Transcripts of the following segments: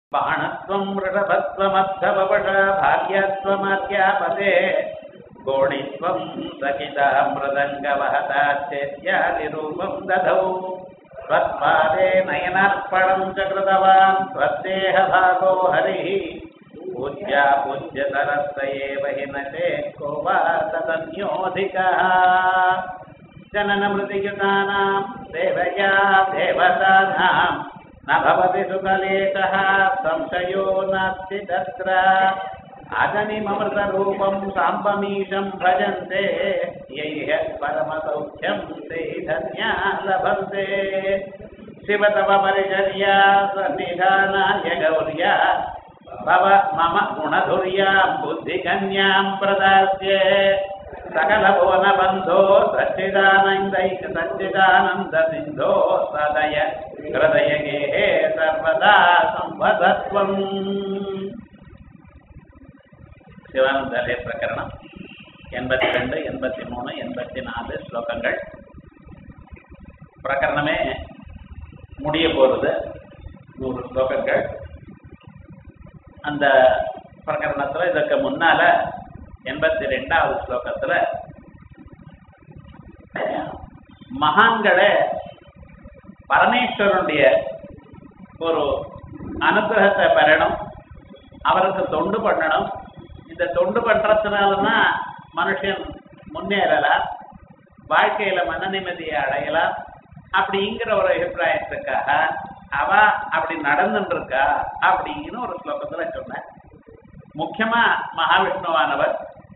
बाणत्वम् वृषभत्वमर्थववश भाग्यत्वमध्यापदे गोणित्वम् सखिता मृदङ्गवहताश्चेत्यादिरूपम् दधौ त्वत्पादे नयनार्पणम् च कृतवान् त्वद्देहभागो हरिः पूज्या पूज्यतरस्त एव हि न चेत् को वा तदन्योऽधिकः जननमृतियुतानाम् देवया देवतानाम् न भवति सुकलेशः संशयो नास्ति तत्र अजनिममृतरूपम् साम्बमीशम् भजन्ते यैः परमसौख्यम् ते धन्या लभन्ते शिव तव परिचर्या सन्निधानाय गौर्या भव मम गुणधुर्याम् बुद्धिकन्याम् प्रदास्ये सकलभुवनबन्धो सच्चिदानन्दैक सच्चिदानन्द सिन्धो सदय हृदयगेहे सर्वदा संवदत्वम् சிவானந்தாலய பிரகரணம் எண்பத்தி ரெண்டு எண்பத்தி மூணு எண்பத்தி நாலு ஸ்லோகங்கள் பிரகரணமே முடிய போகிறது நூறு ஸ்லோகங்கள் அந்த பிரகரணத்துல இதற்கு முன்னால எண்பத்தி ரெண்டாவது ஸ்லோகத்துல மகான்களே பரமேஸ்வரனுடைய ஒரு அனுகிரகத்தை பெறணும் அவருக்கு தொண்டு பண்ணணும் இந்த தொண்டு பண்றதுனாலதான் மனுஷன் முன்னேறலாம் வாழ்க்கையில மன நிம்மதியை அடையலாம் அப்படிங்கிற ஒரு அபிப்பிராயத்துக்காக அவ அப்படி நடந்துட்டு இருக்கா அப்படின்னு ஒரு ஸ்லோகத்துல சொன்ன முக்கியமா மகாவிஷ்ணுவானவர்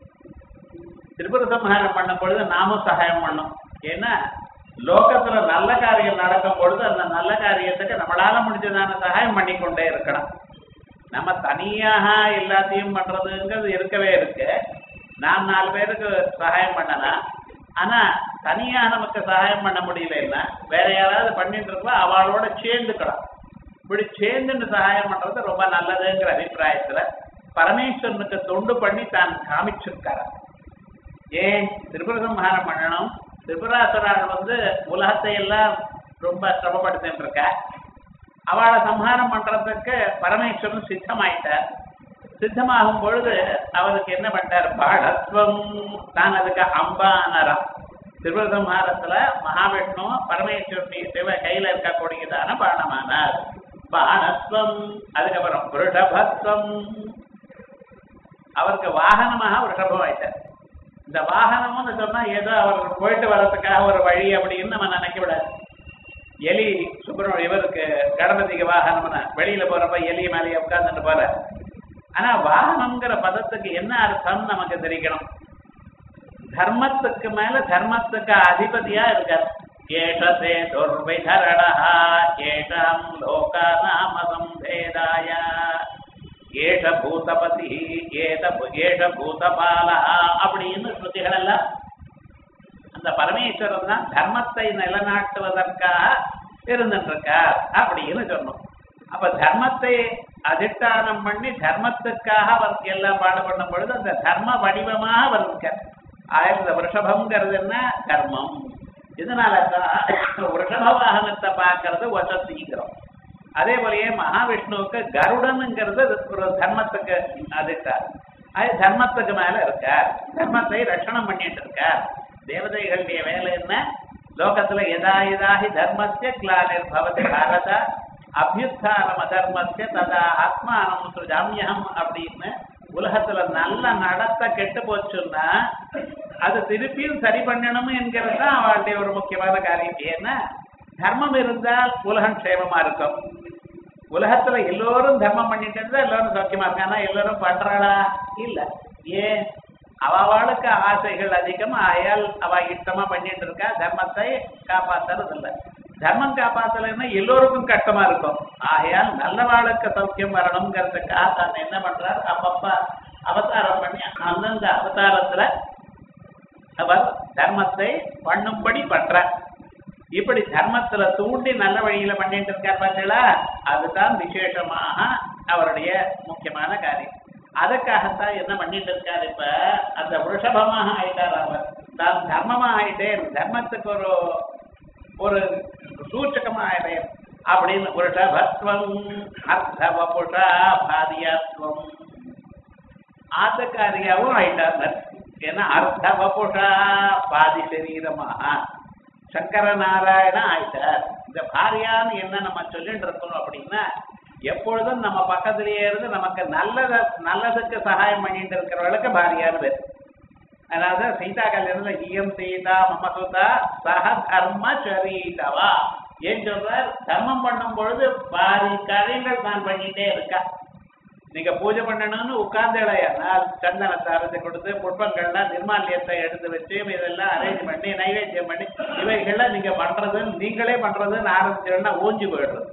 திரிபுர சம்ஹாரம் பண்ணும் பொழுது நாமும் சகாயம் பண்ணும் ஏன்னா லோகத்துல நல்ல காரியம் நடக்கும் பொழுது அந்த நல்ல காரியத்துக்கு நம்மளால முடிஞ்சதான சகாயம் பண்ணிக்கொண்டே இருக்கணும் நம்ம தனியாக எல்லாத்தையும் பண்றதுங்கிறது இருக்கவே இருக்கு நாம் நாலு பேருக்கு சகாயம் பண்ணலாம் ஆனா தனியா நமக்கு சகாயம் பண்ண முடியலன்னா வேற யாராவது பண்ணிட்டு இருக்கா அவளோட சேர்ந்துக்கலாம் இப்படி சேர்ந்துட்டு சகாயம் பண்றது ரொம்ப நல்லதுங்கிற அபிப்பிராயத்துல பரமேஸ்வரனுக்கு தொண்டு பண்ணி தான் காமிச்சிருக்காரு ஏன் திரிபுர சம்ஹாரம் பண்ணணும் திரிபுராசுரால் வந்து உலகத்தை எல்லாம் ரொம்ப சிரமப்படுத்திட்டு இருக்கா அவளை சம்ஹாரம் பண்றதுக்கு பரமேஸ்வரன் சித்தமாயிட்டார் சித்தமாகும் பொழுது அவருக்கு என்ன பண்ணார் பாடத்வம் தான் அதுக்கு அம்பானரா திருவசம்ஹாரத்துல மகாவிஷ்ணு பரமேஸ்வரனுடைய சிவ கையில இருக்கக்கூடியதான பானமானார் பானத்வம் அதுக்கப்புறம் விருஷபத்வம் அவருக்கு வாகனமாக ரிஷபம் ஆயிட்டார் இந்த வாகனம்னு சொன்னா ஏதோ அவர் போயிட்டு வர்றதுக்காக ஒரு வழி அப்படின்னு நம்ம நினைக்க விடாது எலி சுப்பிரமணிய இவருக்கு கணபதிக்கு வாகனம்னு வெளியில போறப்ப எலி மேலேயே உட்கார்ந்துட்டு போற ஆனா வாகனம்ங்கிற பதத்துக்கு என்ன அர்த்தம் நமக்கு தெரிக்கணும் தர்மத்துக்கு மேல தர்மத்துக்கு அதிபதியா இருக்கார் ஏஷதே துர்விதரணா ஏஷாம் லோகாநாம சம்பேதாய ஏஷ பூதபதி ஏத ஏஷ பூதபாலா அப்படின்னு ஸ்ருதிகள் எல்லாம் அந்த பரமேஸ்வரன் தான் தர்மத்தை நிலநாட்டுவதற்காக இருந்துட்டு இருக்கார் அப்படின்னு சொன்னோம் அப்ப தர்மத்தை அதிஷ்டானம் பண்ணி தர்மத்துக்காக அவருக்கு எல்லாம் பாடுபடும் பொழுது அந்த தர்ம வடிவமாக அவர் இருக்கார் ஆயிரத்த வருஷபம்ங்கிறது என்ன தர்மம் இதனால தான் வருஷப வாகனத்தை பார்க்கறது வசதிங்கிறோம் அதே போலயே மகாவிஷ்ணுவுக்கு கருடனுங்கிறது ஒரு தர்மத்துக்கு அதிஷ்டார் அது தர்மத்துக்கு மேல இருக்கார் தர்மத்தை ரட்சணம் பண்ணிட்டு இருக்கார் தேவதைகளுடைய வேலை என்ன லோகத்துல எதா எதாஹி தர்மஸ்ய கிளானிர் பவதி பாரத அபியுத்தானம் அதர்மஸ்ய ததா ஆத்மானம் சுஜாமியம் அப்படின்னு உலகத்துல நல்ல நடத்த கெட்டு போச்சுன்னா அது திருப்பியும் சரி பண்ணணும் என்கிறது தான் அவளுடைய ஒரு முக்கியமான காரியம் ஏன்னா தர்மம் இருந்தால் உலகம் க்ஷேமமா இருக்கும் உலகத்துல எல்லோரும் தர்மம் பண்ணிட்டு இருந்தா எல்லாரும் சௌக்கியமா இருக்காங்க எல்லாரும் பண்றாளா இல்ல ஏன் அவளுக்கு ஆசைகள் அதிகம் ஆயால் அவ இஷ்டமா பண்ணிட்டு இருக்கா தர்மத்தை காப்பாத்துறது இல்ல தர்மம் காப்பாத்தலைன்னா எல்லோருக்கும் கஷ்டமா இருக்கும் ஆகையால் நல்லவாளுக்கு சௌக்கியம் வரணுங்கிறதுக்காக தான் என்ன பண்றார் அப்பப்ப அவதாரம் பண்ணி அந்தந்த அவதாரத்துல அவர் தர்மத்தை பண்ணும்படி பண்றார் இப்படி தர்மத்துல தூண்டி நல்ல வழியில பண்ணிட்டு இருக்கார் பார்த்தீங்களா அதுதான் விசேஷமாக அவருடைய முக்கியமான காரியம் அதுக்காகத்தான் என்ன பண்ணிட்டு இருக்காரு இப்ப அந்த ரிஷபமாக ஆயிட்டார் அவர் தான் தர்மமா ஆயிட்டேன் தர்மத்துக்கு ஒரு ஒரு சூச்சகமா ஆயிட்டேன் அப்படின்னு புருஷபத்வம் அர்த்தவபுஷா பாதியாத்வம் ஆத்தக்காரியாவும் ஆயிட்டார் ஏன்னா அர்த்தவபுஷா பாதி சரீரமாக சங்கர நாராயண ஆயிட்டார் இந்த பாரியான்னு என்ன நம்ம சொல்லிட்டு இருக்கோம் அப்படின்னா எப்பொழுதும் நம்ம பக்கத்திலேயே இருந்து நமக்கு நல்லத நல்லதுக்கு சகாயம் பண்ணிட்டு இருக்கிறவளுக்கு பாரியான்னு பேர் அதாவது சீதா கல்யாணத்துல இயம் சீதா மம சுதா சக தர்ம சரீதவா ஏன் சொல்றார் தர்மம் பண்ணும் பொழுது பாதி காரியங்கள் நான் பண்ணிட்டே இருக்கா நீங்க பூஜை பண்ணணும்னு உட்கார்ந்தேடையானால் சந்தனத்தை அரைச்சு கொடுத்து புஷ்பங்கள்லாம் நிர்மாலியத்தை எடுத்து வச்சு இதெல்லாம் அரேஞ்ச் பண்ணி நைவேத்தியம் பண்ணி இவைகள்லாம் நீங்க பண்றதுன்னு நீங்களே பண்றதுன்னு ஆரம்பிச்சோன்னா ஊஞ்சி போயிடுறது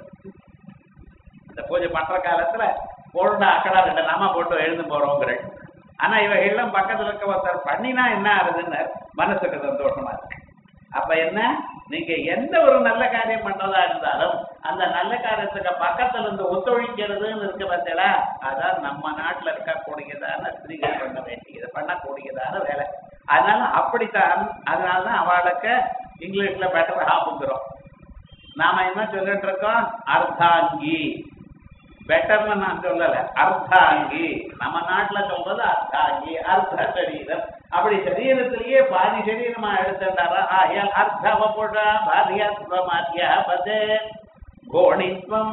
இந்த பூஜை பண்ற காலத்துல போடுடா அக்கடா ரெண்டு நாம போட்டு எழுந்து போறோங்கிற ஆனா இவைகள்லாம் பக்கத்துல இருக்க ஒருத்தர் பண்ணினா என்ன ஆகுதுன்னு மனசுக்கு சந்தோஷமா இருக்கு அப்ப என்ன நீங்க எந்த ஒரு நல்ல காரியம் பண்றதா இருந்தாலும் அந்த நல்ல காரியத்துக்கு பக்கத்துல இருந்து ஒத்துழைக்கிறதுன்னு இருக்கு பார்த்தீங்களா அதான் நம்ம நாட்டுல இருக்கக்கூடியதான ஸ்திரீகள் பண்ண வேண்டியது பண்ணக்கூடியதான வேலை அதனால அப்படித்தான் அதனாலதான் அவளுக்கு இங்கிலீஷ்ல பெட்டர் ஹாப்புங்கிறோம் நாம என்ன சொல்லிட்டு இருக்கோம் அர்த்தாங்கி பெட்டர்னு நான் சொல்லல அர்த்தாங்கி நம்ம நாட்டுல சொல்றது அர்த்தாங்கி அர்த்த சரீரம் அப்படி சரீரத்திலேயே பாதி சரீரமா எடுத்துட்டாரா ஆயால் அர்த்தவபுஷா பாரியாத்வமாத்தியா பதே கோணித்வம்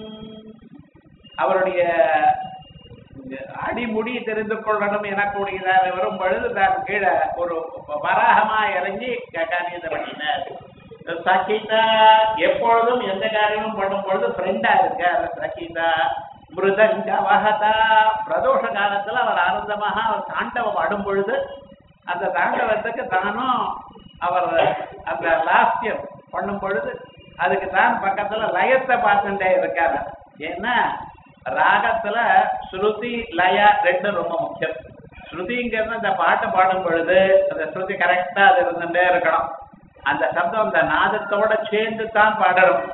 அவருடைய அடிமுடி தெரிந்து கொள்ளணும் எனக்கூடியதாக வரும் பொழுது தான் கீழே ஒரு வராகமா இறங்கி காரியத்தை பண்ணினார் சகிதா எப்பொழுதும் எந்த காரியமும் பண்ணும் பொழுது ஃப்ரெண்டா இருக்கார் சகிதா மிருதங்க வகதா பிரதோஷ காலத்துல அவர் ஆனந்தமாக அவர் தாண்டவம் ஆடும் பொழுது அந்த தாண்டவத்துக்கு தானும் அவர் அந்த லாஸ்யம் பண்ணும் பொழுது அதுக்கு தான் பக்கத்துல லயத்தை பார்த்துட்டே இருக்காரு ஏன்னா ராகத்துல ஸ்ருதி லய ரெண்டும் ரொம்ப முக்கியம் ஸ்ருதிங்கிறது அந்த பாட்டு பாடும் பொழுது அந்த ஸ்ருதி கரெக்டா அது இருந்துட்டே இருக்கணும் அந்த சப்தம் அந்த நாதத்தோட சேர்ந்து தான் பாடணும்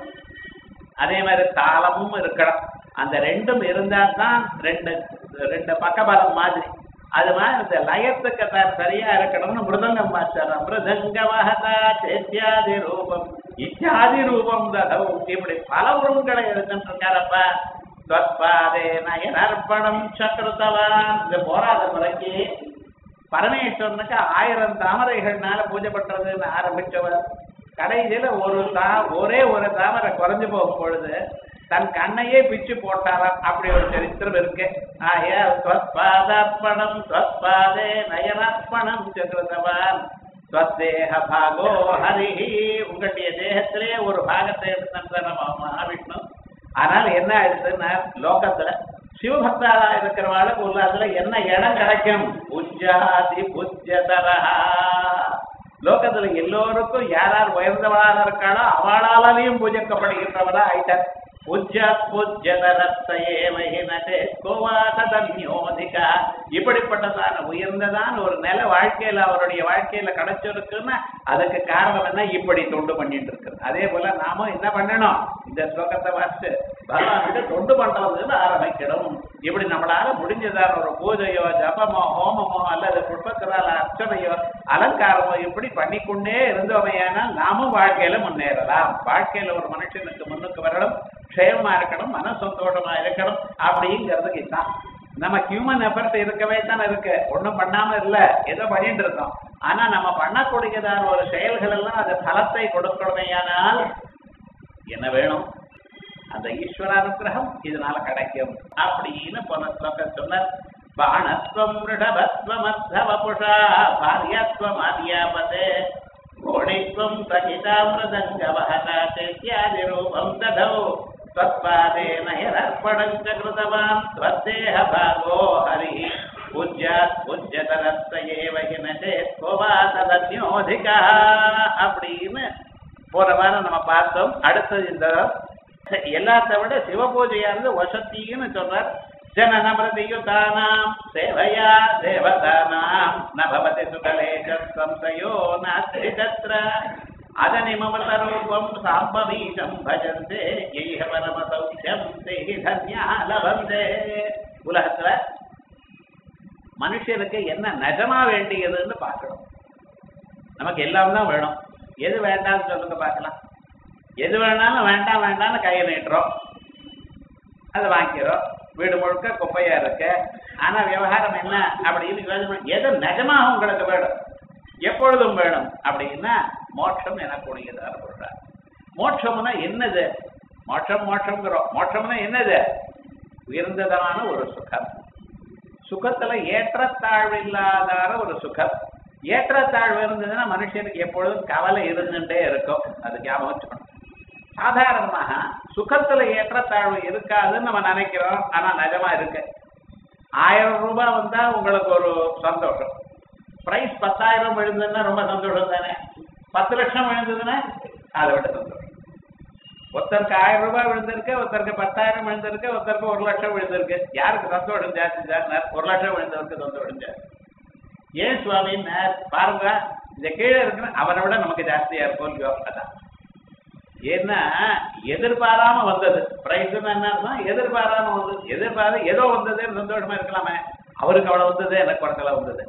அதே மாதிரி தாளமும் இருக்கணும் அந்த ரெண்டும் இருந்தா தான் ரெண்டு ரெண்டு பக்கபலம் மாதிரி அது மாதிரி இந்த லயத்துக்கு தான் சரியா இருக்கணும்னு மிருதங்கம் மாஸ்டர் மிருதங்க மகதா சேத்தியாதி ரூபம் இத்தியாதி ரூபம் ததவு இப்படி பல உருவங்களை எடுத்துட்டு இருக்காரப்ப தொற்பாதே நயனர்ப்பணம் சக்கரத்தவான் இந்த போராத முறைக்கு பரமேஸ்வரனுக்கு ஆயிரம் தாமரைகள்னால பூஜை பண்றதுன்னு ஆரம்பிச்சவர் கடைசியில ஒரு தா ஒரே ஒரு தாமரை குறைஞ்சு போகும் பொழுது தன் கண்ணையே பிச்சு போட்டாராம் அப்படி ஒரு சரித்திரம் இருக்கு ஆயா ஸ்வத்பாதார்ப்பணம் ஸ்வத்பாதே நயனார்ப்பணம் சக்கரதவான் ஸ்வத்தேக பாகோ ஹரிஹி உங்களுடைய தேகத்திலே ஒரு பாகத்தை எடுத்த நம்ம மகாவிஷ்ணு ஆனால் என்ன ஆயிடுதுன்னா லோகத்துல சிவபக்தாளா இருக்கிறவாளுக்கு உலகத்துல என்ன இடம் கிடைக்கும் உஜ்ஜாதி புஜ்யதரஹா லோகத்துல எல்லோருக்கும் யார் யார் உயர்ந்தவளாக இருக்காளோ அவளாலையும் பூஜிக்கப்படுகின்றவளா ஆயிட்டார் உஜ்ஜத் புஜ்யதரத்தையே மகினதே கோவாதன்யோதிகா இப்படிப்பட்டதான உயர்ந்ததான ஒரு நில வாழ்க்கையில அவருடைய வாழ்க்கையில கிடைச்சிருக்குன்னா அதுக்கு காரணம் என்ன இப்படி தொண்டு பண்ணிட்டு இருக்கு அதே போல நாமும் என்ன பண்ணணும் இந்த ஸ்லோகத்தை வாசிச்சு பகவானுக்கு தொண்டு பண்றதுன்னு ஆரம்பிக்கணும் இப்படி நம்மளால முடிஞ்சதான ஒரு பூஜையோ ஜபமோ ஹோமமோ அல்லது புஷ்பத்தினால அர்ச்சனையோ அலங்காரமோ இப்படி பண்ணிக்கொண்டே இருந்தோமையானால் நாமும் வாழ்க்கையில முன்னேறலாம் வாழ்க்கையில ஒரு மனுஷனுக்கு முன்னுக்கு வரணும் க்ஷேமமா இருக்கணும் மன சந்தோஷமா இருக்கணும் அப்படிங்கிறதுக்கு இதுதான் நம்ம ஹியூமன் எஃபர்ட் இருக்கவே தான் இருக்கு ஒண்ணும் பண்ணாம இல்ல ஏதோ பண்ணிட்டு இருக்கோம் ஆனா நம்ம பண்ணக்கூடியதான ஒரு செயல்கள் எல்லாம் அது பலத்தை கொடுக்கணுமேயானால் என்ன வேணும் அந்த ஈஸ்வர அனுகிரகம் இதனால கிடைக்கும் அப்படின்னு போன ஸ்லோகம் சொன்னார் பாணத்வம் ரிஷபத்வமர்த்தவபுஷா பாரியத்வம் ஆதியாபதே கோணித்வம் சகிதாமிருதங்கவஹதா சேத்யாதி ரூபம் ததௌ त्वत्पादेन यदर्पणम् च कृतवान् त्वद्देह भागो हरिः पूज्यात् पूज्यतरस्त एव हि न चेत् को वा तदन्योऽधिकः அப்படின்னு போன வாரம் நம்ம பார்த்தோம் அடுத்தது இந்த எல்லாத்த விட சிவ பூஜையானது வசத்தின்னு சொல்றார் ஜனன பிரதியுதானாம் சேவையா தேவதானாம் நபவதி சுகலேஷ சம்சயோ நாஸ்தி தத்ர அதனிமமதரூபம் சாம்பவீஷம் பஜந்தே எய்ஹ பரம சௌக்கியம் தேஹி தன்யா லபந்தே உலகத்துல மனுஷனுக்கு என்ன நிஜமா வேண்டியதுன்னு பார்க்கணும் நமக்கு எல்லாம் தான் வேணும் எது வேண்டாம்னு சொல்லுங்க பார்க்கலாம் எது வேணாலும் வேண்டாம் வேண்டாம்னு கையை நீட்டுறோம் அதை வாங்கிக்கிறோம் வீடு முழுக்க குப்பையா இருக்கு ஆனா விவகாரம் என்ன அப்படின்னு யோசனை பண்ணி, எது நிஜமாக உங்களுக்கு வேணும் எப்பொழுதும் வேணும் அப்படின்னா மோட்சம் எனக்கூடியதாக சொல்றார் மோட்சம்னா என்னது மோட்சம் மோட்சம்ங்கிறோம் மோட்சம்னா என்னது உயர்ந்ததான ஒரு சுகம் சுகத்துல ஏற்றத்தாழ்வு இல்லாத ஒரு சுகம் ஏற்றத்தாழ்வு இருந்ததுன்னா மனுஷனுக்கு எப்பொழுதும் கவலை இருந்துட்டே இருக்கும் அது ஞாபகம் வச்சுக்கணும் சாதாரணமாக சுகத்துல ஏற்றத்தாழ்வு இருக்காதுன்னு நம்ம நினைக்கிறோம் ஆனா நிஜமா இருக்கு ஆயிரம் ரூபாய் வந்தா உங்களுக்கு ஒரு சந்தோஷம் பிரைஸ் பத்தாயிரம் விழுந்ததுன்னா ரொம்ப சந்தோஷம் தானே பத்து லட்சம் விழுந்ததுன்னா அதை விட சந்தோஷம் ஒருத்தருக்கு ஆயிரம் ரூபாய் விழுந்திருக்கு ஒருத்தருக்கு பத்தாயிரம் விழுந்திருக்கு ஒருத்தருக்கு ஒரு லட்சம் விழுந்திருக்கு யாருக்கு சந்தோஷம் ஜாஸ்தி சார் ஒரு லட்சம் விழுந்தவருக்கு சந்தோஷம் ஜாஸ்தி ஏன் சுவாமின்னு பாருங்க இந்த கீழே இருக்குன்னு அவனை விட நமக்கு ஜாஸ்தியா இருக்கும் இல்லையோ அதான் ஏன்னா எதிர்பாராம வந்தது பிரைஸ்ன்னு என்ன அர்த்தம்? எதிர்பாராம வந்தது எதிர்பாராத ஏதோ வந்ததுன்னு சந்தோஷமா இருக்கலாமே அவருக்கு அவ்வளவு வந்தது எனக்கு குறைச்சல வந்தது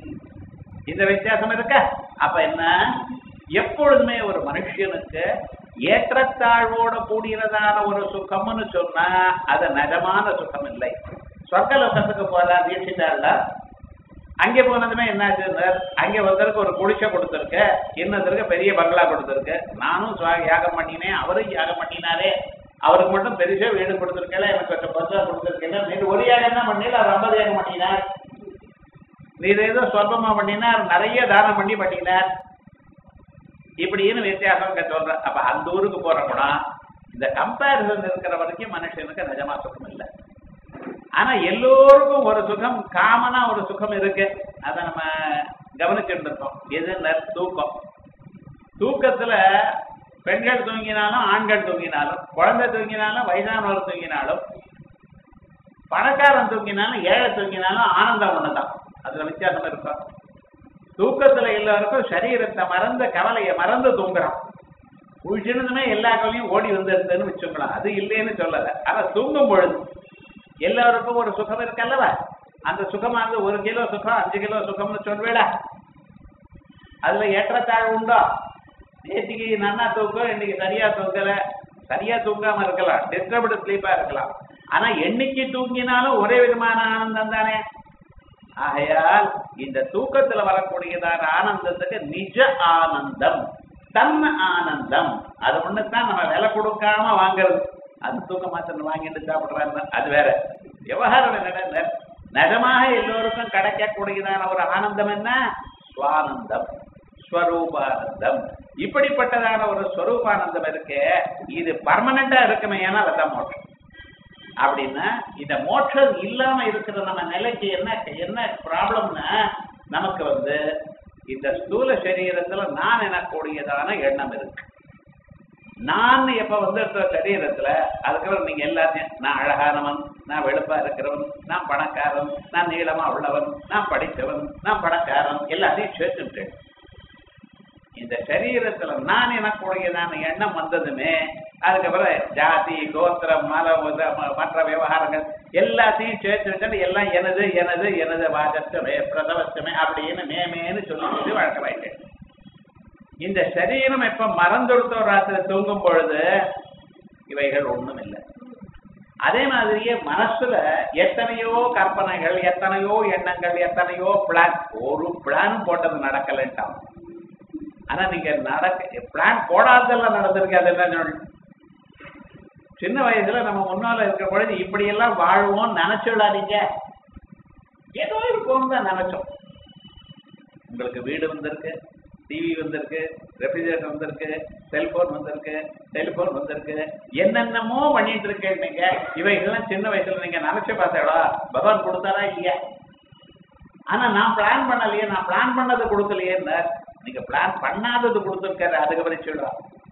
இந்த வித்தியாசம் இருக்கா அப்ப என்ன எப்பொழுதுமே ஒரு மனுஷனுக்கு ஏற்றத்தாழ்வோட கூடியதான ஒரு சுகம்னு சொன்னா அது நிஜமான சுகம் இல்லை சொர்க்க லோகத்துக்கு போறா தீட்சிதாள்ல அங்கே போனதுமே என்னாச்சு அங்கே ஒருத்தருக்கு ஒரு குடிசை கொடுத்துருக்கு இன்னொருத்தருக்கு பெரிய பங்களா கொடுத்துருக்கு நானும் சுவா- யாகம் பண்ணினேன் அவரும் யாகம் பண்ணினாரே அவருக்கு மட்டும் பெருசா வீடு கொடுத்துருக்கல எனக்கு கொஞ்சம் பஸ்ஸா கொடுத்துருக்கல நீங்க ஒரு யாகம் தான் பண்ணல அவர் ஐம்பது யாகம் பண்ணினார் நீர் ஏதோ சொற்பமா பண்ணினார் நிறைய தானம் பண்ணி பண்ணினார் இப்படின்னு வித்தியாசம் இங்க சொல்றேன் அப்ப அந்த ஊருக்கு போறோம்னா இந்த கம்பேரிசன் இருக்கிற வரைக்கும் மனுஷனுக்கு நிஜமா சுகம் இல்லை ஆனா எல்லோருக்கும் ஒரு சுகம் காமனா ஒரு சுகம் இருக்கு அதை நம்ம கவனிச்சுட்டு இருக்கோம் எதுன்னு தூக்கம் தூக்கத்துல பெண்கள் தூங்கினாலும் ஆண்கள் தூங்கினாலும் குழந்தை தூங்கினாலும் வயதானவர் தூங்கினாலும் பணக்காரன் தூங்கினாலும் ஏழை தூங்கினாலும் ஆனந்தம் ஒண்ணுதான் அதுல வித்தியாசம் இருக்கும் தூக்கத்துல எல்லாருக்கும் சரீரத்தை மறந்த கவலையை மறந்து தூங்குறான் குழிச்சினதுமே எல்லா கவலையும் ஓடி வந்துருதுன்னு வச்சுக்கலாம் அது இல்லைன்னு சொல்லல ஆனா தூங்கும் பொழுது எல்லாருக்கும் ஒரு சுகம் இருக்கல்லவா அந்த சுகமானது ஒரு கிலோ சுகம் அஞ்சு கிலோ சுகம்னு சொல்வேடா அதுல ஏற்றத்தாழ்வு உண்டோ நேற்றுக்கு நன்னா தூக்கம் இன்னைக்கு சரியா தூங்கல சரியா தூங்காம இருக்கலாம் டிஸ்டர்ப்டு ஸ்லீப்பா இருக்கலாம் ஆனா என்னைக்கு தூங்கினாலும் ஒரே விதமான ஆனந்தம் தானே ஆகையால் இந்த தூக்கத்துல வரக்கூடியதான ஆனந்தத்துக்கு நிஜ ஆனந்தம் தன் ஆனந்தம் அது ஒண்ணுதான் நம்ம விலை கொடுக்காம வாங்குறது அது தூக்க மாத்திரம் வாங்கிட்டு சாப்பிடுறாங்க அது வேற விவகாரம் என்னடா நிஜமாக எல்லோருக்கும் கிடைக்கக்கூடியதான ஒரு ஆனந்தம் என்ன சுவானந்தம் ஸ்வரூபானந்தம் இப்படிப்பட்டதான ஒரு ஸ்வரூபானந்தம் இருக்கு இது பர்மனண்டா இருக்குமே ஏன்னா அதான் மோட்சம் அப்படின்னா இந்த மோட்சம் இல்லாம இருக்கிற நம்ம நிலைக்கு என்ன என்ன ப்ராப்ளம்னா நமக்கு வந்து இந்த ஸ்தூல சரீரத்துல நான் எனக்கூடியதான எண்ணம் இருக்கு நான் எப்ப வந்து இருக்கிற சரீரத்துல அதுக்கப்புறம் நீங்க எல்லாத்தையும் நான் அழகானவன் நான் வெளுப்பா இருக்கிறவன் நான் பணக்காரன் நான் நீளமா உள்ளவன் நான் படித்தவன் நான் பணக்காரன் எல்லாத்தையும் சேர்த்துட்டேன் இந்த சரீரத்துல நான் எனக்குடையதான எண்ணம் வந்ததுமே அதுக்கப்புறம் ஜாதி கோத்திரம் மல உத- ம- மற்ற விவகாரங்கள் எல்லாத்தையும் சேர்த்து வச்சுட்டு எல்லாம் எனது எனது எனது வாஜத்தமே பிரசவத்தமே அப்படின்னு மேமேன்னு சொல்லி சொல்லி வழக்கமாயிட்டேன் இந்த சரீரம் எப்ப மறந்துடுத்தோ ராத்திரி தூங்கும் பொழுது இவைகள் ஒண்ணும் இல்லை அதே மாதிரியே மனசுல எத்தனையோ கற்பனைகள் எத்தனையோ எண்ணங்கள் எத்தனையோ பிளான் ஒரு பிளான் போட்டது நடக்கலன்ட்டான் ஆனா நீங்க நடக்க பிளான் போடாதெல்லாம் நடந்திருக்கு அது என்ன சொல்லணும்? சின்ன வயசுல நம்ம முன்னால இருக்கிற பொழுது இப்படி எல்லாம் வாழ்வோம் நினைச்சுடாதீங்க ஏதோ இருக்கும் தான் நினைச்சோம் உங்களுக்கு வீடு வந்திருக்கு டிவி வந்திருக்கு ரெஃப்ரிஜரேட்டர் வந்திருக்கு செல்போன் வந்திருக்கு டெலிபோன் வந்திருக்கு என்னென்னமோ பண்ணிட்டு இருக்கேன் நீங்க இவைகள்லாம் சின்ன வயசுல நீங்க நினைச்சு பார்த்தேடா பகவான் கொடுத்தாரா இல்லையா ஆனா நான் பிளான் பண்ணலையே நான் பிளான் பண்ணது கொடுக்கலையே நீங்க பிளான் பண்ணாதது கொடுத்துருக்காரு அதுக்கு சொல்லுவா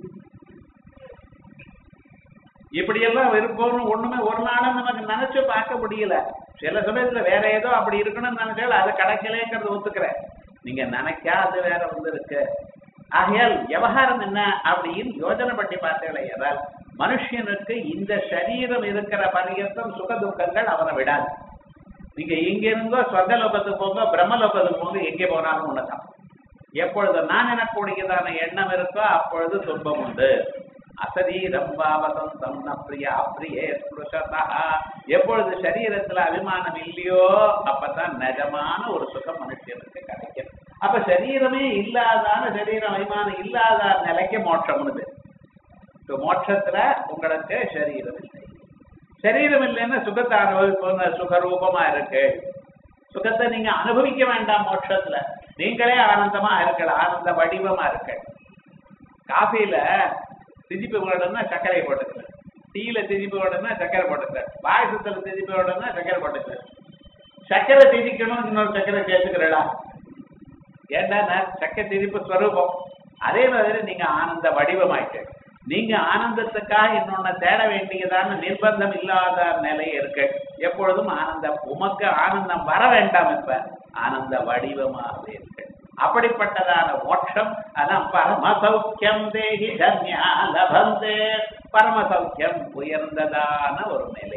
இப்படியெல்லாம் விருப்பம்னு ஒண்ணுமே ஒரு நாளும் நமக்கு நினைச்சு பார்க்க முடியல சில சமயத்துல வேற ஏதோ அப்படி இருக்கணும்னு நினைச்சாலும் அது கிடைக்கலேங்கிறது ஒத்துக்கிறேன் நீங்க நினைக்காது வேற வந்து இருக்கு ஆகையால் விவகாரம் என்ன அப்படின்னு யோஜனை பண்ணி பார்த்தீங்களே ஏதால் மனுஷனுக்கு இந்த சரீரம் இருக்கிற பரியந்தம் சுக துக்கங்கள் அவனை விடாது நீங்க இங்க இருந்தோ சொர்க்கலோகத்துக்கு போங்க பிரம்மலோகத்துக்கு போங்க எங்கே போனாலும் ஒண்ணுதான் எப்பொழுது நான் எனக்கூடியதான எண்ணம் இருக்கோ அப்பொழுது துன்பம் உண்டு அசரீரம் பாவசந்தம் ந பிரியா பிரியே ஸ்புருஷதா எப்பொழுது சரீரத்துல அபிமானம் இல்லையோ அப்பதான் நிஜமான ஒரு சுகம் மனுஷனுக்கு கிடைக்கும் அப்ப சரீரமே இல்லாதான சரீரம் அபிமானம் இல்லாத நிலைக்கு மோட்சம்னுது இப்ப மோட்சத்துல உங்களுக்கு சரீரம் இல்லை சரீரம் இல்லைன்னா சுகத்தை அனுபவிப்போம் சுகரூபமா இருக்கு சுகத்தை நீங்க அனுபவிக்க வேண்டாம் மோட்சத்துல நீங்களே ஆனந்தமா இருக்கலாம் ஆனந்த வடிவமா இருக்க காஃபில திதிப்பு போடணும்னா சர்க்கரை போட்டுக்கல டீல திதிப்பு போடணும்னா சர்க்கரை போட்டுக்கல பாயசத்துல திதிப்பு போடணும்னா சர்க்கரை போட்டுக்கல சர்க்கரை திதிக்கணும் இன்னொரு சர்க்கரை சேர்த்துக்கிறடா ஏண்டா சர்க்கரை திதிப்பு ஸ்வரூபம் அதே மாதிரி நீங்க ஆனந்த வடிவமாயிட்டு நீங்க ஆனந்தத்துக்காக இன்னொன்னு தேட வேண்டியதான நிர்பந்தம் இல்லாத நிலை இருக்கு எப்பொழுதும் ஆனந்தம் உமக்கு ஆனந்தம் வர வேண்டாம் இப்ப ஆனந்த வடிவமாகவே இருக்கு அப்படிப்பட்டதான மோட்சம் அதான் பரம சௌக்கியம் தேகி தன்யா லபந்தே பரம சௌக்கியம் உயர்ந்ததான ஒரு நிலை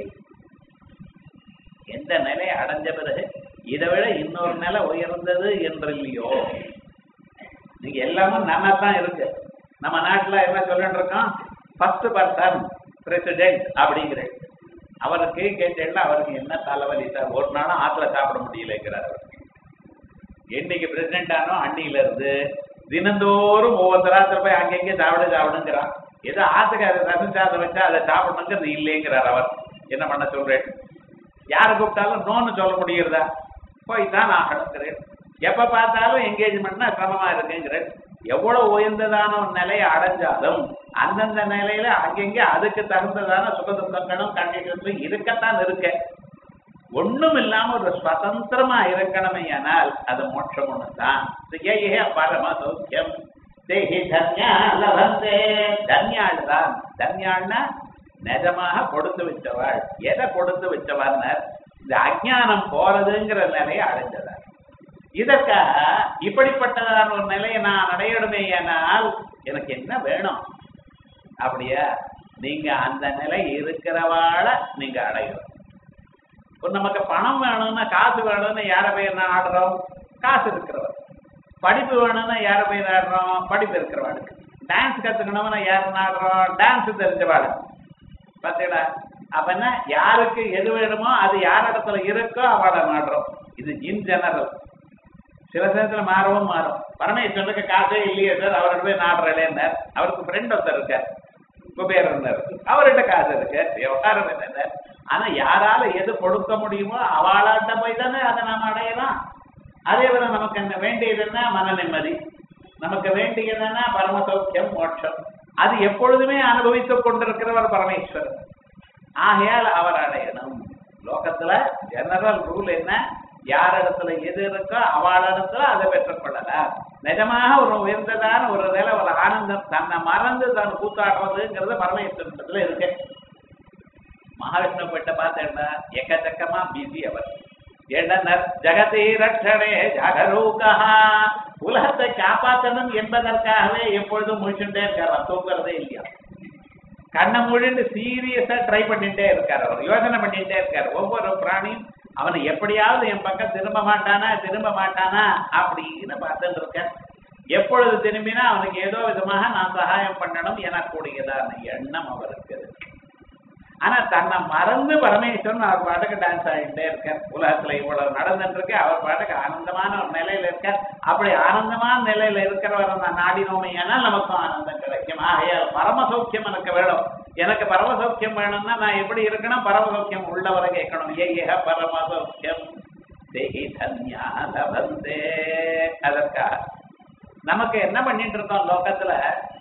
எந்த நிலை அடைஞ்ச பிறகு இதை விட இன்னொரு நிலை உயர்ந்தது என்று இல்லையோ நீங்க எல்லாமும் நல்லா தான் இருக்கு நம்ம நாட்டுல என்ன சொல்லிட்டு இருக்கோம் ஃபர்ஸ்ட் பர்சன் பிரசிடென்ட் அப்படிங்கிற அவருக்கு கேட்டேன்னா அவருக்கு என்ன தலைவலி சார் ஒரு நாளும் ஆத்துல சாப்பிட முடியலங்கிறார் அவர் என்னைக்கு பிரசிடென்ட் ஆனோ அன்னியில இருந்து தினந்தோறும் ஒவ்வொருத்தராத்துல போய் அங்கங்க சாப்பிடு சாப்பிடுங்கிறான் ஏதோ ஆத்துக்கு அதை ரசம் சாதம் வச்சா அதை சாப்பிடணுங்கிறது இல்லைங்கிறார் அவர் என்ன பண்ண சொல்றேன் யாரை கூப்பிட்டாலும் நோன்னு சொல்ல முடியுறதா போய் தான் நான் அடங்குறேன் எப்ப பார்த்தாலும் என்கேஜ்மெண்ட்னா சிரமமா இருக்குங்கிறேன் எவ்வளவு உயர்ந்ததான ஒரு நிலையை அடைஞ்சாலும் அந்தந்த நிலையில அங்கங்க அதுக்கு தகுந்ததான சுகதுக்கங்களும் கண்டிஷன்ஸும் இருக்கத்தான் இருக்க ஒண்ணும் இல்லாம ஒரு சுதந்திரமா இருக்கணுமே ஆனால் அது மோட்சம் ஒண்ணுதான் ஏ பரம சௌக்கியம் தேகி தன்யா லபந்தே தன்யாள் தான் தன்யாள்னா நிஜமாக கொடுத்து வச்சவாள் எதை கொடுத்து வச்சவாள்னர் இந்த அஜானம் போறதுங்கிற நிலையை அடைஞ்சதாள் இதற்காக இப்படிப்பட்டதான ஒரு நிலையை நான் அடையணுமே ஆனால் எனக்கு என்ன வேணும் அப்படியா நீங்க அந்த நிலை இருக்கிறவாள நீங்க அடையணும் இப்போ நமக்கு பணம் வேணும்னா காசு வேணும்னு யாரை போய் நாடுறோம் காசு இருக்கிறவர் படிப்பு வேணும்னா யாரை போய் நாடுறோம் படிப்பு இருக்கிறவாளுக்கு டான்ஸ் கத்துக்கணும்னா யார் நாடுறோம் டான்ஸ் தெரிஞ்சவாள் பார்த்தீங்களா அப்ப என்ன யாருக்கு எது வேணுமோ அது யார் இடத்துல இருக்கோ அவளை நாடுறோம் இது இன் ஜெனரல் சில சமயத்துல மாறவும் மாறும் பரமேஸ்வரனுக்கு காசே இல்லையே சார் அவர்கிட்ட போய் நாடுறேன்னார் அவருக்கு ஃப்ரெண்ட் ஒருத்தர் இருக்கார் குபேரர் அவர்கிட்ட காசு இருக்கு விவகாரம் என்ன ஆனா யாரால எது கொடுக்க முடியுமோ அவளாட்ட போய் தானே அதை நாம அடையலாம் அதே போல நமக்கு என்ன வேண்டியது என்ன மன நிம்மதி நமக்கு வேண்டியது என்ன பரம சௌக்கியம் மோட்சம் அது எப்பொழுதுமே அனுபவித்துக் கொண்டிருக்கிறவர் பரமேஸ்வரர் ஆகையால் அவர் அடையணும் லோகத்துல ஜெனரல் ரூல் என்ன யார் இடத்துல எது இருக்கோ அவள் இடத்துல அதை பெற்றுக்கொள்ளலாம் நிஜமாக ஒரு உயர்ந்ததான ஒரு நிலை ஒரு ஆனந்தம் தன்னை மறந்து தான் கூத்தாடுறதுங்கிறது பரமேஸ்வரத்துல இருக்கு மகாவிஷ்ணு கிட்ட பார்த்தேன்னா எக்கச்சக்கமா பிஸி அவர் ஏண்டனர் ஜெகதி ரட்சணே ஜகரூகா உலகத்தை காப்பாற்றணும் என்பதற்காகவே எப்பொழுதும் முழிச்சுட்டே இருக்கார் தூங்குறதே இல்லையா கண்ணை மூடிட்டு சீரியஸா ட்ரை பண்ணிட்டே இருக்கார் அவர் யோசனை பண்ணிட்டே இருக்கார் ஒவ்வொரு பிராணியும் அவனை எப்படியாவது என் பக்கம் திரும்ப மாட்டானா திரும்ப மாட்டானா அப்படின்னு பார்த்துட்டு இருக்கேன் எப்பொழுது திரும்பினா அவனுக்கு ஏதோ விதமாக நான் சகாயம் பண்ணணும் எனக்கூடியதான எண்ணம் அவருக்கு இருக்கு ஆனா தன்னை மறந்து பரமேஸ்வரன் அவர் பாட்டுக்கு டான்ஸ் ஆகிட்டே இருக்கார் உலகத்துல இவ்வளவு நடந்துட்டு இருக்கு அவர் பாட்டுக்கு ஆனந்தமான ஒரு நிலையில இருக்கார் அப்படி ஆனந்தமான நிலையில இருக்கிறவர் நான் நாடினோமே ஏனால் நமக்கும் ஆனந்தம் கிடைக்கும் ஆகையால் பரம சௌக்கியம் எனக்கு வேணும் எனக்கு பரம சௌக்கியம் வேணும்னா நான் எப்படி இருக்கணும் பரம சௌக்கியம் உள்ளவரை கேட்கணும் ஏ ஏக பரம சௌக்கியம் தேகி தன்யா லபந்தே அதற்காக நமக்கு என்ன பண்ணிட்டு இருக்கோம் லோகத்துல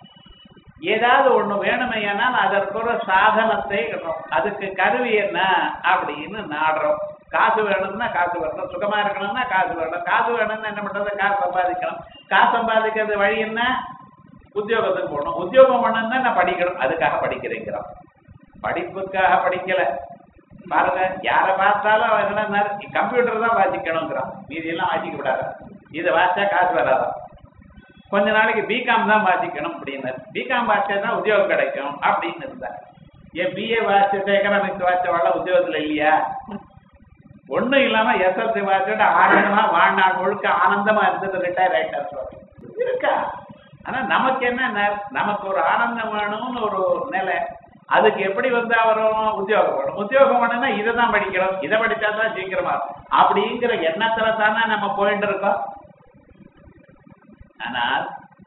ஏதாவது ஒண்ணு வேணுமையானால் அதற்கு ஒரு சாதனத்தை இடணும் அதுக்கு கருவி என்ன அப்படின்னு நாடுறோம் காசு வேணும்னா காசு வேணும் சுகமா இருக்கணும்னா காசு வேணும் காசு வேணும்னா என்ன பண்றது காசு சம்பாதிக்கணும் காசு சம்பாதிக்கிறது வழி என்ன உத்தியோகத்துக்கு போகணும் உத்தியோகம் பண்ணணும்னா நான் படிக்கணும் அதுக்காக படிக்கிறேங்கிறான் படிப்புக்காக படிக்கல பாருங்க யாரை பார்த்தாலும் அவன் என்ன கம்ப்யூட்டர் தான் வாசிக்கணுங்கிறான் மீதி எல்லாம் வாசிக்க விடாத இதை வாசிச்சா காசு வராதான் கொஞ்ச நாளைக்கு பிகாம் தான் வாசிக்கணும் அப்படின்னு பிகாம் வாசிச்சா தான் உத்தியோகம் கிடைக்கும் அப்படின்னு இருந்தார் ஏன் பிஏ வாசிச்சு எக்கனாமிக்ஸ் வாசிச்சவாழ உத்தியோகத்துல இல்லையா ஒண்ணும் இல்லாம எஸ்எல்சி வாசிச்சுட்டு ஆனந்தமா வாழ்நாள் முழுக்க ஆனந்தமா இருந்தது ரிட்டையர் ஆயிட்டார் சுவாமி இருக்கா ஆனா நமக்கு என்ன நமக்கு ஒரு ஆனந்தம் வேணும்னு ஒரு நிலை அதுக்கு எப்படி வந்தா வரும் உத்தியோகம் வேணும் உத்தியோகம் வேணும்னா இதை தான் படிக்கணும் இதை படிச்சா தான் சீக்கிரமா இருக்கும். அப்படிங்கிற எண்ணத்துல தானே நம்ம போயிட்டு இருக்கோம் ஆனால்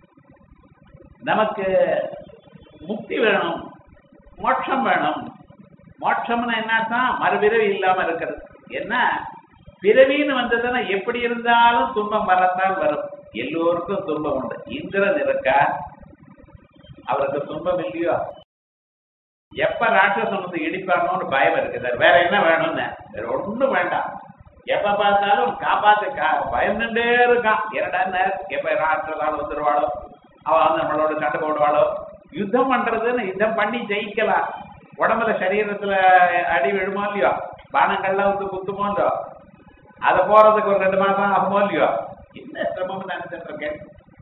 நமக்கு முக்தி வேணும் மோட்சம் வேணும் மோட்சம்னு என்னத்தான் மறுபிறவி இல்லாம இருக்கிறது என்ன பிறவின்னு வந்ததுன்னா எப்படி இருந்தாலும் துன்பம் வரத்தான் வரும் எல்லோருக்கும் துன்பம் உண்டு இந்திரன் இருக்கா அவருக்கு துன்பம் இல்லையோ எப்ப ராட்சசன் வந்து இடிப்பானோன்னு பயம் இருக்குது வேற என்ன வேணும்னு வேற ஒண்ணும் வேண்டாம் எப்ப பார்த்தாலும் காப்பாத்து கா பயந்துட்டே இருக்கான் இரண்டா நேரம் எப்ப ராட்சசாலும் வந்துருவாளோ அவ வந்து நம்மளோட சண்டை போடுவாளோ யுத்தம் பண்றதுன்னு யுத்தம் பண்ணி ஜெயிக்கலாம் உடம்புல சரீரத்துல அடி விழுமோ இல்லையோ பானங்கள்லாம் வந்து குத்துமோ இல்லையோ அதை போறதுக்கு ஒரு ரெண்டு மாசம் ஆகுமோ இல்லையோ என்ன சிரமம் நினைச்சிட்டு இருக்கேன்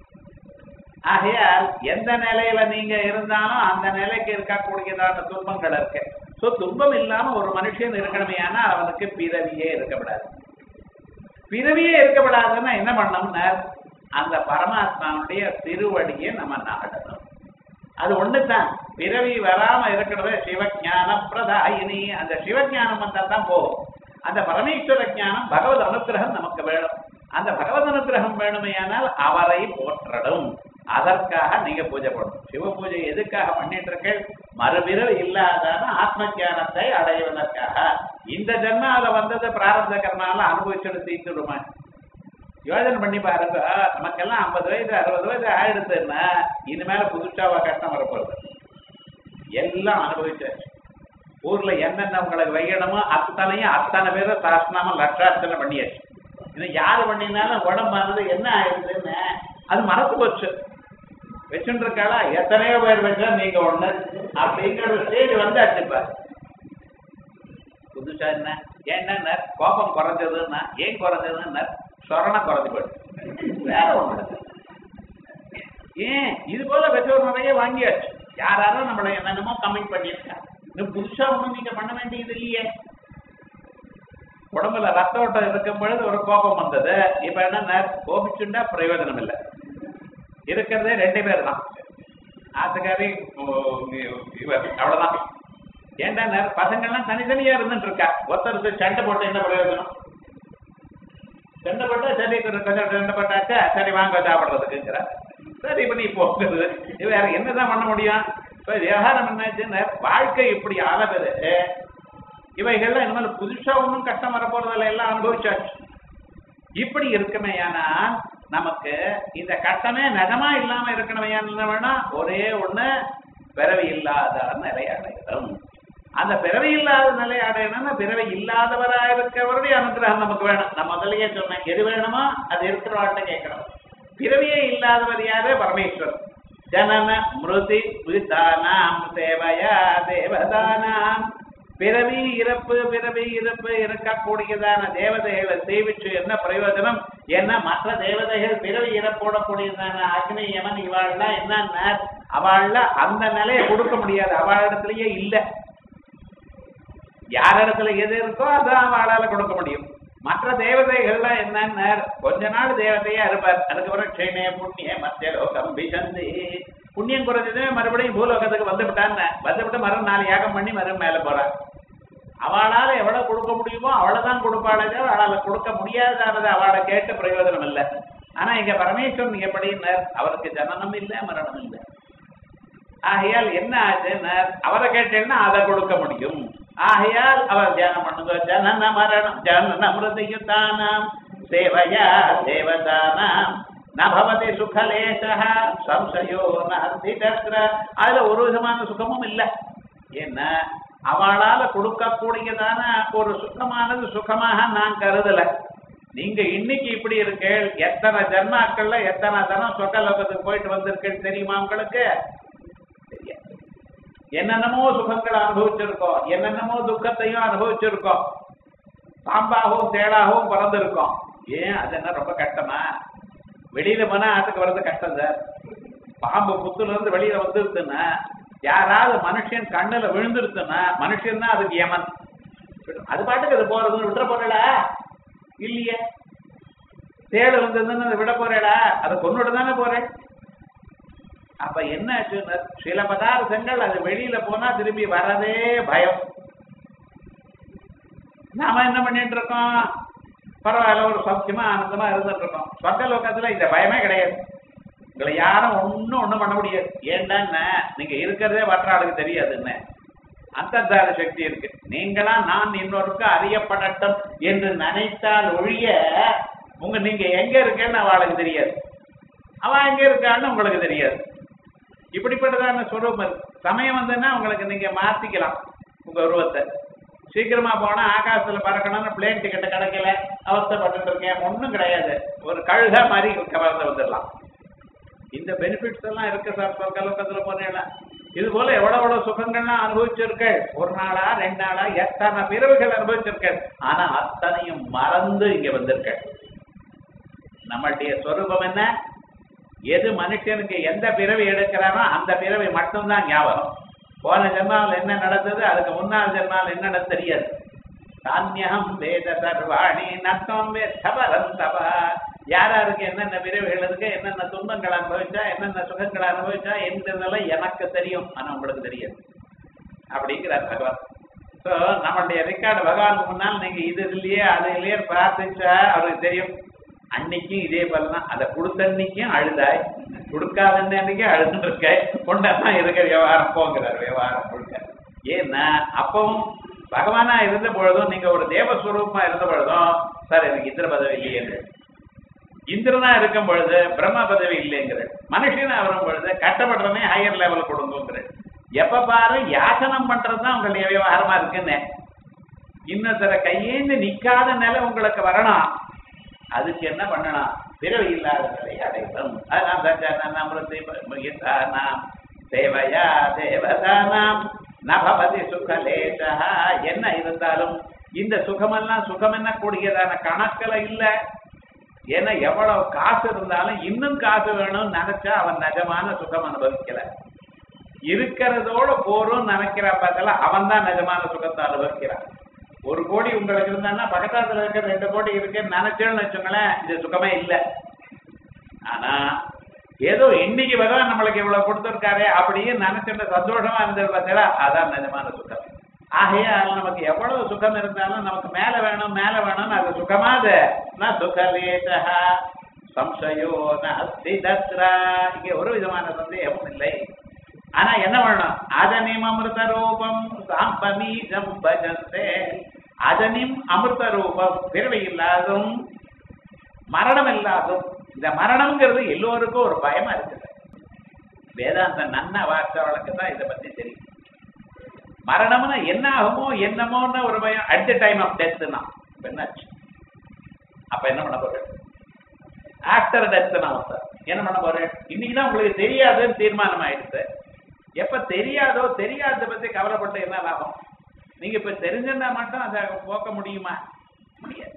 ஆகையால் எந்த நிலையில நீங்க இருந்தாலும் அந்த நிலைக்கு இருக்கக்கூடியதான துன்பங்கள் இருக்கு சோ துன்பம் இல்லாம ஒரு மனுஷன் இருக்கணுமே ஆனா அவனுக்கு பிறவியே இருக்கப்படாது பிறவியே இருக்கப்படாதுன்னா என்ன பண்ணணும்னா அந்த பரமாத்மாவுடைய திருவடியை நம்ம நாடணும் அது ஒண்ணுதான் பிறவி வராம இருக்கிறது சிவஞான பிரதாயினி அந்த சிவஞானம் வந்தா தான் போகும் அந்த பரமேஸ்வர ஞானம் பகவத் அனுகிரகம் நமக்கு வேணும் அந்த பகவத் அனுகிரகம் வேணுமையானால் அவரை போற்றடும் அதற்காக நீங்க பூஜை பண்ணணும் சிவ பூஜை எதுக்காக பண்ணிட்டு இருக்கேன் மறுபிறவி இல்லாதான ஆத்ம ஞானத்தை அடைவதற்காக இந்த ஜென்மால வந்தது பிராரப்த கர்மால அனுபவிச்சுட்டு தீர்த்துடுமா யோஜனை பண்ணி பாருங்க நமக்கெல்லாம் ஐம்பது வயசு அறுபது வயசு ஆயிடுச்சுன்னா இனிமேல புதுசாவா கஷ்டம் வரப்போகுது எல்லாம் அனுபவிச்சாச்சு ஊர்ல என்னென்ன உங்களுக்கு வைக்கணுமோ அத்தனையும் அத்தனை பேரும் சாஸ்திரமா லட்சார்த்தனை பண்ணியாச்சு இன்னும் யாரு பண்ணினாலும் உடம்பானது என்ன ஆயிடுதுன்னு அது மறந்து போச்சு வச்சுட்டு இருக்காளா எத்தனையோ பேர் வச்சா நீங்க ஒண்ணு அப்படிங்கிற ஒரு ஸ்டேஜ் வந்தாச்சு இப்ப புதுசா என்ன என்ன கோபம் குறைஞ்சதுன்னா ஏன் குறைஞ்சதுன்னா சொரணம் குறைஞ்சு போயிடுச்சு வேற ஒண்ணு இல்ல. ஏன் இது போல பெற்றோர் நிறைய வாங்கியாச்சு யாராரும் நம்மளை என்னென்னமோ கமெண்ட் பண்ணியிருக்காங்க இன்னும் புதுசா ஒண்ணும் நீங்க பண்ண வேண்டியது இல்லையே உடம்புல ரத்த ஓட்டம் இருக்கும் பொழுது ஒரு கோபம் வந்தது இப்ப என்ன கோபிச்சுண்டா பிரயோஜனம் இல்லை இருக்கிறதே ரெண்டு பேர் தான் ஆத்துக்காரி ஓ, இவர் அவ்வளவுதான் ஏன்டா நேர- பசங்கள்லாம் தனித்தனியா இருந்துட்டு இருக்கா ஒருத்தருக்கு சண்டை போட்டு என்ன பிரயோஜனம் சண்டை போட்டா சரி கொஞ்சம் கொஞ்சம் சண்டை போட்டாச்சா சரி வாங்க சாப்பிடுறதுக்குங்கிற சரி இப்ப நீ போகுது இது வேற என்னதான் பண்ண முடியும் இப்ப விவகாரம் என்னாச்சுன்னா வாழ்க்கை இப்படி ஆனது இவைகள்லாம் இனிமேல் புதுசா ஒன்றும் கஷ்டம் வரப்போறதில்ல எல்லாம் அனுபவிச்சாச்சு இப்படி இருக்குமேயானா நமக்கு இந்த கட்டமே நிஜமா இல்லாம இருக்கணுமையான வேணா ஒரே ஒண்ணு பிறவி இல்லாத நிலை அடையணும் அந்த பிறவி இல்லாத நிலை அடையணும்னா பிறவி இல்லாதவரா இருக்கிறவருடைய அனுகிரகம் நமக்கு வேணும் நான் முதல்லயே சொன்னேன் எது வேணுமோ அது இருக்கிறவாட்ட கேட்கணும் பிறவியே இல்லாதவர் யாரு பரமேஸ்வரர் ஜனன மிருதி விதானாம் சேவையா தேவதானாம் பிறவி இறப்பு பிறவி இறப்பு இருக்கக்கூடியதான தேவதைகளை சேவிச்சு என்ன பிரயோஜனம் என்ன மற்ற தேவதைகள் பிறவி இறப்போடக்கூடியதான அக்னி யமன் இவாள்லாம் என்ன அவள்ல அந்த நிலையை கொடுக்க முடியாது அவளிடத்திலேயே இல்லை யார் இடத்துல எது இருக்கோ அதான் அவளால கொடுக்க முடியும் மற்ற தேவதைகள்லாம் என்னன்னு கொஞ்ச நாள் தேவதையா இருப்பார் அதுக்கப்புறம் க்ஷேமே புண்ணிய மத்திய லோகம் பிசந்தி புண்ணியம் குறைஞ்சதே மறுபடியும் பூலோகத்துக்கு வந்து விட்டான்னு வந்து விட்டு மறு நாலு யாகம் பண்ணி மறு மேல போறார் அவளால எவ்வளவு கொடுக்க முடியுமோ அவ்வளவுதான் கொடுப்பாளே தவிர அவளால கொடுக்க முடியாதது அவளை கேட்டு பிரயோஜனம் இல்லை ஆனா இங்க பரமேஸ்வரன் எப்படின்னார் அவருக்கு ஜனனம் இல்லை மரணம் இல்லை ஆகையால் என்ன ஆச்சுன்னா அவரை கேட்டேன்னா அதை கொடுக்க முடியும் ஆகையால் அவர் தியானம் பண்ணுங்க ஜனன மரணம் ஜனன மிருதயுதானாம் சேவையா தேவதானாம் நபவதி சுகலேசா சம்சயோ நாஸ்தி தத்ர அதுல ஒரு விதமான சுகமும் இல்லை என்ன அவளால கொடுக்கக்கூடியதான ஒரு சுகமானது சுகமாக நான் கருதல நீங்க இன்னைக்கு இப்படி இருக்கேள் எத்தனை ஜன்மாக்கள்ல எத்தனை தனம் சொக்கலோகத்துக்கு போயிட்டு வந்திருக்கேன்னு தெரியுமா உங்களுக்கு தெரியாது என்னென்னமோ சுகங்களை அனுபவிச்சிருக்கோம் என்னென்னமோ துக்கத்தையும் அனுபவிச்சிருக்கோம் பாம்பாகவும் தேடாகவும் பிறந்திருக்கோம் ஏன் அது என்ன ரொம்ப கஷ்டமா வெளியில போனா ஆத்துக்கு வர்றது கஷ்டம் சார் பாம்பு புத்துல இருந்து வெளியில வந்துருச்சுன்னா யாராவது மனுஷன் கண்ணுல விழுந்துருச்சுன்னா மனுஷன் தான் அதுக்கு யமன் அது பாட்டுக்கு அது போறதுன்னு விட்டுற போறடா இல்லையே தேடு வந்ததுன்னு அதை விட போறேடா அதை கொண்டுட்டு தானே போறேன் அப்ப என்ன ஆச்சுன்னா சில பதார்த்தங்கள் அது வெளியில போனா திரும்பி வரதே பயம் நாம என்ன பண்ணிட்டு இருக்கோம் பரவாயில்ல ஒரு சௌக்கியமா ஆனந்தமா இருந்துட்டு இருக்கோம் சொர்க்க லோகத்துல இந்த பயமே கிடையாது உங்களை யாரும் ஒண்ணும் ஒண்ணும் பண்ண முடியாது ஏன்னா நீங்க இருக்கிறதே மற்ற ஆளுக்கு தெரியாது என்ன அந்தர்தான சக்தி இருக்கு நீங்களா நான் இன்னொருக்கு அறியப்படட்டும் என்று நினைத்தால் ஒழிய உங்க நீங்க எங்க இருக்கேன்னு அவளுக்கு தெரியாது அவன் எங்க இருக்கான்னு உங்களுக்கு தெரியாது இப்படிப்பட்டதான சொரூபம் இருக்கு சமயம் வந்ததுன்னா உங்களுக்கு நீங்க மாத்திக்கலாம் உங்க உருவத்தை சீக்கிரமா போனா ஆகாசத்துல பறக்கணும்னு பிளேன் டிக்கெட் கிடைக்கல அவஸ்தைப்பட்டு இருக்கேன் ஒண்ணும் கிடையாது ஒரு கழுக மாதிரி கவர்ந்து வந்துடலாம் இந்த பெனிஃபிட்ஸ் எல்லாம் இருக்கு சார் சொர்க்கலோகத்துல போனேன்னா இது போல எவ்வளவு எவ்வளவு சுகங்கள்லாம் அனுபவிச்சிருக்க ஒரு நாளா ரெண்டு நாளா எத்தனை பிறவுகள் அனுபவிச்சிருக்க ஆனா அத்தனையும் மறந்து இங்க வந்திருக்க நம்மளுடைய சொரூபம் என்ன எது மனுஷனுக்கு எந்த பிறவி எடுக்கிறானோ அந்த பிறவி மட்டும்தான் ஞாபகம் போன ஜென்மாவில் என்ன நடந்தது அதுக்கு முன்னாள் ஜென்மாவில் என்ன நடந்தது தெரியாது தானியம் வேத சர்வாணி நத்தம் வேத்தபரம் தபா யார் யாருக்கு என்னென்ன பிறவிகள் இருக்கு என்னென்ன துன்பங்கள் அனுபவிச்சா என்னென்ன சுகங்கள் அனுபவிச்சா எந்ததெல்லாம் எனக்கு தெரியும் ஆனா உங்களுக்கு தெரியாது அப்படிங்கிறார் பகவான் ஸோ நம்மளுடைய ரெக்கார்டு பகவானுக்கு முன்னால் நீங்க இது இல்லையே அது இல்லையே பிரார்த்திச்சா அவருக்கு தெரியும் அன்னைக்கும் இதே போல தான் அதை கொடுத்த அன்னைக்கும் அழுதாய் கொடுக்காத அன்னைக்கும் அழுதுன்னு இருக்க கொண்டாதான் இருக்கிற விவகாரம் போங்கிறார் விவகாரம் முழுக்க ஏன்னா அப்பவும் பகவானா இருந்த பொழுதும் நீங்க ஒரு தேவஸ்வரூபமா இருந்த பொழுதும் சார் எனக்கு இந்திர பதவி இல்லையே இந்திரனா இருக்கும் பொழுது பிரம்ம பதவி இல்லைங்கிற மனுஷனா வரும் பொழுது கட்டப்படுறமே ஹையர் லெவல் கொடுங்கிற எப்ப பாரு யாசனம் பண்றதுதான் உங்களுடைய விவகாரமா இருக்குன்னு இன்னொருத்தர கையேந்து நிக்காத நிலை உங்களுக்கு வரணும் அதுக்கு என்ன பண்ணணும் பிறவி இல்லாத நிலையை அடையணும் அதனால் சஜானாம் தேவையா தேவதானாம் நபவதி சுகலேசா என்ன இருந்தாலும் இந்த சுகமெல்லாம் சுகம் என்ன கூடியதான கணக்கில் இல்லை ஏன்னா எவ்வளவு காசு இருந்தாலும் இன்னும் காசு வேணும்னு நினைச்சா அவன் நிஜமான சுகம் அனுபவிக்கல இருக்கிறதோட போறோம்னு நினைக்கிறான் பார்த்தால அவன் தான் நிஜமான சுகத்தை அனுபவிக்கிறான் ஒரு கோடி உங்களுக்கு இருந்தான்னா பக்கத்தாத்துல இருக்க ரெண்டு கோடி இருக்குன்னு நினைச்சேன்னு வச்சுங்களேன் இது சுகமே இல்லை ஆனா ஏதோ இன்னைக்கு பகவான் நம்மளுக்கு இவ்வளவு கொடுத்துருக்காரு அப்படியே நினைச்சிட்டு சந்தோஷமா இருந்தது பார்த்தீங்களா அதான் நிஜமான சுகம் ஆகையால் நமக்கு எவ்வளவு சுகம் இருந்தாலும் நமக்கு மேல வேணும் மேல வேணும்னு அது சுகமாது நான் சுகலேசா சம்சயோ நாஸ்தி தத்ரா இங்கே ஒரு விதமான சந்தேகமும் இல்லை ஆனா என்ன பண்ணணும் அதனிம் அமிர்த ரூபம் சாம்பமீஜம் பஜந்தே அதனிம் அமிர்த ரூபம் பிறவை இல்லாதும் மரணம் இல்லாதும் இந்த மரணம்ங்கிறது எல்லோருக்கும் ஒரு பயமா இருக்குது வேதாந்த நன்ன வார்த்தைகளுக்கு தான் இதை பத்தி தெரியும் மரணம்னா என்ன ஆகுமோ என்னமோன்னு ஒரு பயம் அட் த டைம் ஆஃப் டெத்னா என்னாச்சு அப்ப என்ன பண்ண போறேன் ஆஃப்டர் டெத்னா சார் என்ன பண்ண போறேன் இன்னைக்கு தான் உங்களுக்கு தெரியாதுன்னு தீர்மானம் ஆயிடுச்சு எப்ப தெரியாதோ தெரியாத பத்தி கவலைப்பட்டு என்ன லாபம் நீங்க இப்ப தெரிஞ்சிருந்தா மட்டும் அதை போக்க முடியுமா முடியாது